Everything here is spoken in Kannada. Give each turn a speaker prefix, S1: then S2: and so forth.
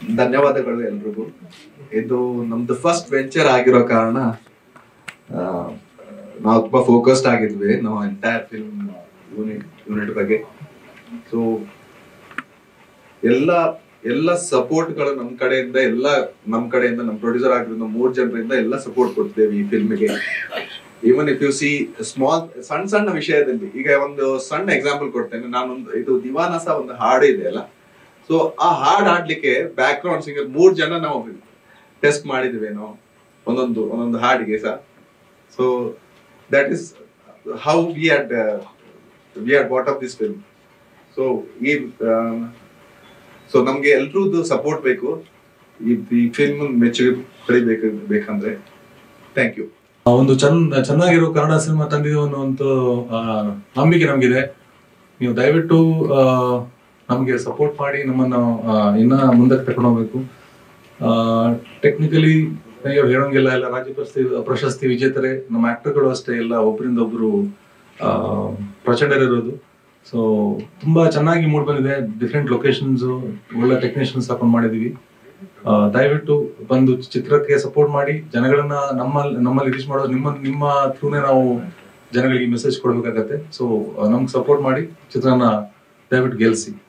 S1: ಧನ್ಯವಾದಗಳು ಎಲ್ರಿಗೂ ಇದು ನಮ್ದು ಫಸ್ಟ್ ವೆಂಚರ್ ಆಗಿರೋ ಕಾರಣ ಆ, ನಾವು ತುಂಬಾ ಫೋಕಸ್ಡ್ ಆಗಿದ್ವಿ ನಾವು ಎಂಟೈರ್ ಫಿಲ್ಮ್ ಯೂನಿಟ್ ಯೂನಿಟ್ ಬಗ್ಗೆ ಸೊ ಎಲ್ಲ ಎಲ್ಲ ಸಪೋರ್ಟ್ಗಳು ನಮ್ ಕಡೆಯಿಂದ ಎಲ್ಲ ನಮ್ ಕಡೆಯಿಂದ ನಮ್ ಪ್ರೊಡ್ಯೂಸರ್ ಆಗಿರೋ ಮೂರ್ ಜನರಿಂದ ಎಲ್ಲ ಸಪೋರ್ಟ್ ಕೊಡ್ತಿದ್ದೇವೆ ಈ ಫಿಲ್ಮ್ಗೆ even if you see small ಸಣ್ಣ ಸಣ್ಣ ವಿಷಯದಲ್ಲಿ ಈಗ ಒಂದು ಸಣ್ಣ ಎಕ್ಸಾಂಪಲ್ ಕೊಡ್ತೇನೆ ನಾನೊಂದು ಇದು ದಿವಾನಸ ಒಂದು ಹಾಡು ಇದೆ ಅಲ್ಲ ಸೊ ಆ ಹಾಡ್ ಹಾಡ್ಲಿಕ್ಕೆ ಬ್ಯಾಕ್ ಗ್ರೌಂಡ್ ಸಿಂಗರ್ ಮೂರ್ ಜನ ನಾವು ಟೆಸ್ಟ್ ಮಾಡಿದ್ವಿ ನಾವು ಒಂದೊಂದು ಒಂದೊಂದು ಹಾಡಿಗೆ ಸಹ so that is how we had we had what of this film so ಈ ಸೊ ನಮ್ಗೆ ಎಲ್ರದ್ದು ಸಪೋರ್ಟ್ ಬೇಕು ಈ ಈ ಫಿಲ್ಮ್ ಮೆಚ್ಚುಗೆ ಪಡಿಬೇಕು ಬೇಕಂದ್ರೆ ಥ್ಯಾಂಕ್ ಯು
S2: ಆ, ಒಂದು ಚಂದ ಚೆನ್ನಾಗಿರೋ ಕನ್ನಡ ಸಿನಿಮಾ ತಂದಿದೆ ಅನ್ನೋ ಒಂದು ಆ, ನಂಬಿಕೆ ನಮಗಿದೆ ನೀವು ದಯವಿಟ್ಟು ಆ, ನಮಗೆ ಸಪೋರ್ಟ್ ಮಾಡಿ ನಮ್ಮನ್ನು ಆ, ಇನ್ನ ಮುಂದಕ್ಕೆ ತಗೊಂಡು ಹೋಗ್ಬೇಕು ಟೆಕ್ನಿಕಲಿ ಹೇಳೋಂಗಿಲ್ಲ ಎಲ್ಲ ರಾಜ್ಯ ಪ್ರಶಸ್ತಿ ಪ್ರಶಸ್ತಿ ವಿಜೇತರೆ ನಮ್ಮ ಆಕ್ಟರ್ಗಳು ಅಷ್ಟೇ ಎಲ್ಲ ಒಬ್ಬರಿಂದ ಒಬ್ರು ಆ, ಪ್ರಚಂಡರಿರೋದು ಸೊ ತುಂಬಾ ಚೆನ್ನಾಗಿ ಮೂಡ್ ಬಂದಿದೆ ಡಿಫ್ರೆಂಟ್ ಲೊಕೇಶನ್ಸ್ ಒಳ್ಳೆ ಟೆಕ್ನಿಷಿಯನ್ಸ್ ಹಾಕೊಂಡು ಮಾಡಿದೀವಿ ಆ, ದಯವಿಟ್ಟು ಬಂದು ಚಿತ್ರಕ್ಕೆ ಸಪೋರ್ಟ್ ಮಾಡಿ ಜನಗಳನ್ನ ನಮ್ಮಲ್ಲಿ ನಮ್ಮಲ್ಲಿ ರೀಚ್ ಮಾಡೋದು ನಿಮ್ಮ ನಿಮ್ಮ ಥ್ರೂನೇ ನಾವು ಜನಗಳಿಗೆ ಮೆಸೇಜ್ ಕೊಡಬೇಕಾಗತ್ತೆ ಸೊ ನಮ್ಗೆ ಸಪೋರ್ಟ್ ಮಾಡಿ ಚಿತ್ರನ ದಯವಿಟ್ಟು ಗೆಲ್ಸಿ